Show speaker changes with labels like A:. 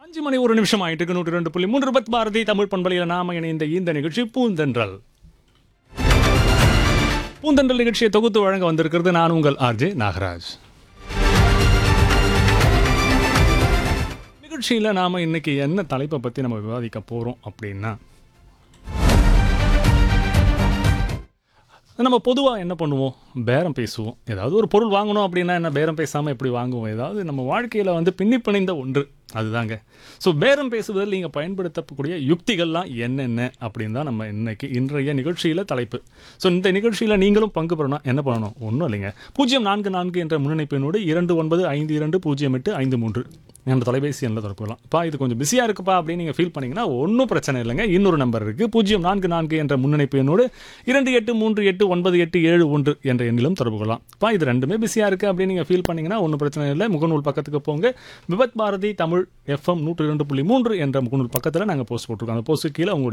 A: அஞ்சு மணி ஒரு நிமிஷம் ஆயிட்டு இருக்கு நூற்றி ரெண்டு புள்ளி மூன்று பத் பாரதி தமிழ் பண்பலையில் நாம இணைந்த இந்த நிகழ்ச்சி பூந்தென்றல் பூந்தென்றல் நிகழ்ச்சியை தொகுத்து வழங்க வந்திருக்கிறது நான் உங்கள் ஆர்ஜே நாகராஜ் நிகழ்ச்சியில் நாம் இன்னைக்கு என்ன தலைப்பை பற்றி நம்ம விவாதிக்க போகிறோம் அப்படின்னா நம்ம பொதுவாக என்ன பண்ணுவோம் பேரம் பேசுவோம் ஏதாவது ஒரு பொருள் வாங்கணும் அப்படின்னா என்ன பேரம் பேசாமல் எப்படி வாங்குவோம் ஏதாவது நம்ம வாழ்க்கையில் வந்து பின்னி பிணைந்த ஒன்று அதுதாங்க ஸோ பேரம் பேசுவதில் நீங்கள் பயன்படுத்தக்கூடிய யுக்திகள்லாம் என்னென்ன அப்படின்னு தான் நம்ம இன்னைக்கு இன்றைய நிகழ்ச்சியில் தலைப்பு ஸோ இந்த நிகழ்ச்சியில் நீங்களும் பங்கு பெறணும் என்ன பண்ணணும் ஒன்றும் இல்லைங்க பூஜ்ஜியம் நான்கு நான்கு என்ற முன்னணிப்பினோடு இரண்டு ஒன்பது ஐந்து இரண்டு பூஜ்ஜியம் எட்டு ஐந்து மூன்று என்ற தொலைபேசி எண்ணில் தொடர்புலாம் பா இது கொஞ்சம் பிஸியாக இருக்குப்பா அப்படின்னு நீங்கள் ஃபீல் பண்ணீங்கன்னா ஒன்றும் பிரச்சனை இல்லைங்க இன்னொரு நம்பர் இருக்குது பூஜ்ஜியம் நான்கு நான்கு என்ற முன்னணிப்பு எண்ணோடு இரண்டு எட்டு மூன்று எட்டு ஒன்பது எட்டு ஏழு ஒன்று என்ற எண்ணிலும் தொடர்பு கொள்ளலாம் பா இது ரெண்டுமே பிஸியாக இருக்குது அப்படின்னு நீங்கள் ஃபீல் பண்ணீங்கன்னா ஒன்றும் பிரச்சனை இல்லை முகநூல் பக்கத்துக்கு போங்க விபத் பாரதி தமிழ் எஃப்எம் நூற்றி ரெண்டு புள்ளி மூன்று என்ற முகநூல் பக்கத்தில் நாங்கள் போஸ்ட் போட்டிருக்கோம் அந்த போஸ்ட்டு கீழே உங்களுடைய